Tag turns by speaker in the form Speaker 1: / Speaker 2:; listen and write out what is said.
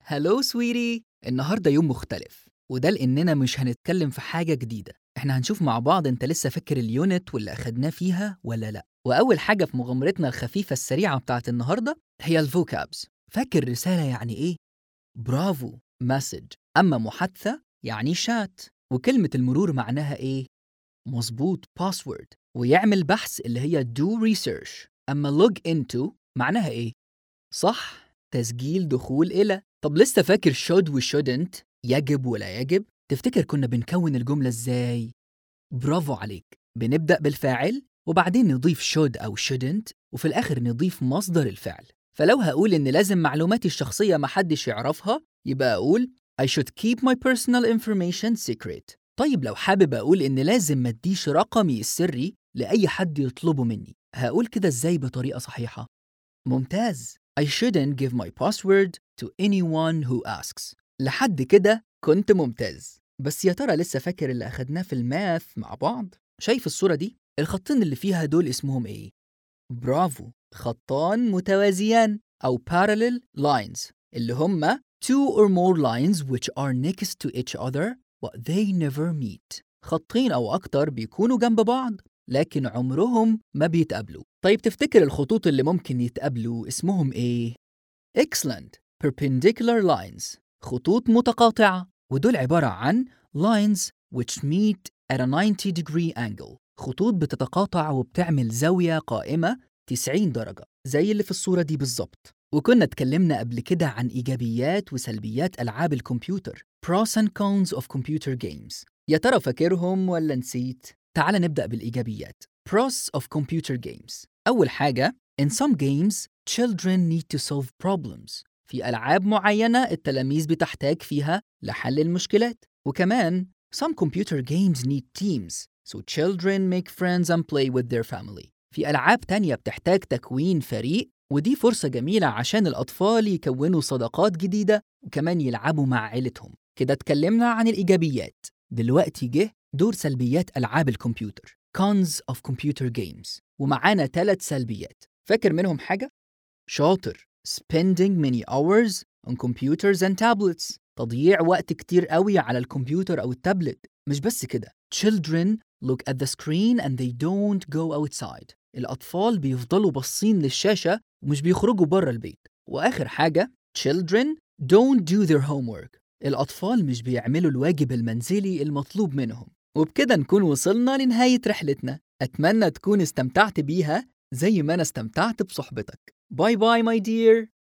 Speaker 1: هلو سويري النهاردة يوم مختلف وده لأننا مش هنتكلم في حاجة جديدة احنا هنشوف مع بعض انت لسه فاكر اليونت واللي أخدناه فيها ولا لأ وأول حاجة في مغامرتنا الخفيفة السريعة بتاعت النهاردة هي الفوكابز فاكر رسالة يعني إيه؟ برافو مسج أما محادثة يعني شات وكلمة المرور معناها إيه؟ مظبوط باسورد ويعمل بحث اللي هي do research أما log into معناها إيه؟ صح تسجيل دخول إلى طب لسه فاكر should و shouldn't يجب ولا يجب تفتكر كنا بنكون الجملة إزاي؟ برافو عليك بنبدأ بالفاعل وبعدين نضيف should أو shouldn't وفي الآخر نضيف مصدر الفعل فلو هقول إن لازم معلوماتي الشخصية محدش يعرفها يبقى أقول I should keep my personal information secret طيب لو حابب أقول إن لازم ما اديش رقمي السري لأي حد يطلبه مني هقول كده إزاي بطريقة صحيحة؟ ممتاز I shouldn't give my password to anyone who asks لحد كده كنت ممتاز بس يا ترى لسه فاكر اللي أخدناه في الماث مع بعض؟ شايف الصورة دي؟ الخطين اللي فيها دول اسمهم إيه؟ برافو خطان متوازيان أو parallel lines اللي هما two or more lines which are next to each other but they never meet خطين أو أكتر بيكونوا جنب بعض لكن عمرهم ما بيتقابلوا طيب تفتكر الخطوط اللي ممكن يتقابلوا اسمهم إيه؟ Excellent perpendicular lines خطوط متقاطعة ودول عبارة عن lines which meet at a 90 degree angle خطوط بتتقاطع وبتعمل زاوية قائمة 90 درجة زي اللي في الصورة دي بالظبط وكنا اتكلمنا قبل كده عن إيجابيات وسلبيات ألعاب الكمبيوتر pros and cons of computer games يا ترى فاكرهم ولا نسيت؟ تعال نبدأ بالإيجابيات pros of computer games أول حاجة In some games, children need to solve problems في ألعاب معينة التلاميذ بتحتاج فيها لحل المشكلات وكمان Some computer games need teams so children make friends and play with their family في ألعاب تانية بتحتاج تكوين فريق ودي فرصة جميلة عشان الأطفال يكونوا صداقات جديدة وكمان يلعبوا مع عيلتهم كده اتكلمنا عن الإيجابيات دلوقتي جه دور سلبيات ألعاب الكمبيوتر cons of computer games ومعانا ثلاث سلبيات فاكر منهم حاجة؟ شاطر spending many hours on computers and tablets تضييع وقت كتير قوي على الكمبيوتر أو التابلت مش بس كده children look at the screen and they don't go outside الأطفال بيفضلوا باصين للشاشة ومش بيخرجوا بره البيت وآخر حاجة children don't do their homework الأطفال مش بيعملوا الواجب المنزلي المطلوب منهم وبكده نكون وصلنا لنهاية رحلتنا أتمنى تكون استمتعت بيها زي ما أنا استمتعت بصحبتك باي باي ماي دير